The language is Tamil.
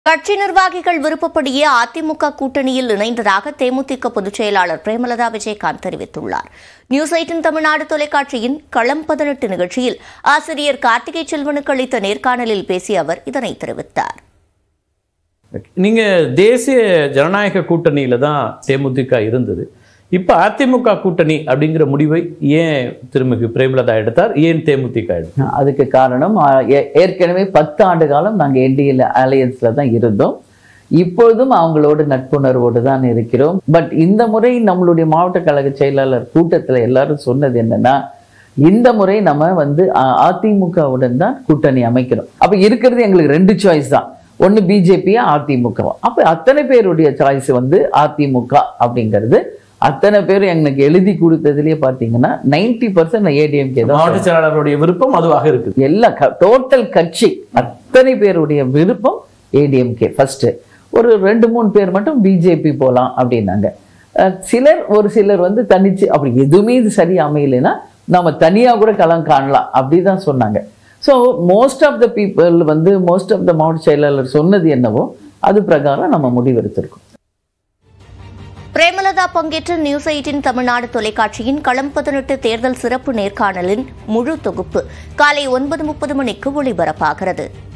கட்சி நிர்வாகிகள் விருப்பப்படியே அதிமுக கூட்டணியில் இணைந்ததாக தேமுதிக பொதுச் செயலாளர் பிரேமலதா விஜயகாந்த் தெரிவித்துள்ளார் நியூஸ் எயிட்டின் தமிழ்நாடு தொலைக்காட்சியின் களம் பதினெட்டு நிகழ்ச்சியில் ஆசிரியர் கார்த்திகை செல்வனுக்கு அளித்த நேர்காணலில் பேசிய அவர் இதனை தெரிவித்தார் நீங்க தேசிய ஜனநாயக கூட்டணியில தான் தேமுதிக இருந்தது இப்ப அதிமுக கூட்டணி அப்படிங்கிற முடிவை ஏன் திருமிகு பிரேமலதா எடுத்தார் ஏன் தேமுதிக எடுத்தார் அதுக்கு காரணம் ஆ, ஏ- ஏற்கனவே பத்து ஆண்டு காலம் நாங்கள் என்டிஎல் அலையன்ஸில் தான் இருந்தோம் இப்பொழுதும் அவங்களோட நட்புணர்வோடு தான் இருக்கிறோம் பட் இந்த முறை நம்மளுடைய மாவட்ட கழக செயலாளர் கூட்டத்தில் எல்லாரும் சொன்னது என்னன்னா இந்த முறை நம்ம வந்து அ- அதிமுகவுடன் தான் கூட்டணி அமைக்கிறோம் அப்போ இருக்கிறது எங்களுக்கு ரெண்டு சாய்ஸ் தான் ஒன்று பிஜேபியா அதிமுகவா அப்போ அத்தனை பேருடைய சாய்ஸ் வந்து அதிமுக அப்படிங்கிறது அத்தனை பேர் எனக்கு எழுதி கொடுத்ததுலயே பார்த்தீங்கன்னா நைன்டி பர்சன்ட் ஏடிஎம்கே தான் மாவட்ட செயலாளருடைய விருப்பம் அதுவாக இருக்குது எல்லா டோட்டல் கட்சி அத்தனை பேருடைய விருப்பம் ஏடிஎம்கே ஃபர்ஸ்ட் ஒரு ரெண்டு மூணு பேர் மட்டும் பிஜேபி போகலாம் அப்படின்னாங்க அஹ் சிலர் ஒரு சிலர் வந்து தனிச்சு அப்படி எதுவுமே இது சரி அமையலைன்னா நம்ம தனியாக கூட களம் காணலாம் அப்படி தான் சொன்னாங்க so most of the people வந்து மோஸ்ட் ஆஃப் த மாவட்ட செயலாளர் சொன்னது என்னவோ அது பிரகாரம் நம்ம முடிவெடுத்திருக்கோம் பிரேமலதா பங்கேற்ற நியூஸ் எயிட்டின் தமிழ்நாடு தொலைக்காட்சியின் களம் பதினெட்டு தேர்தல் சிறப்பு நேர்காணலின் முழு தொகுப்பு காலை ஒன்பது முப்பது மணிக்கு ஒளிபரப்பாகிறது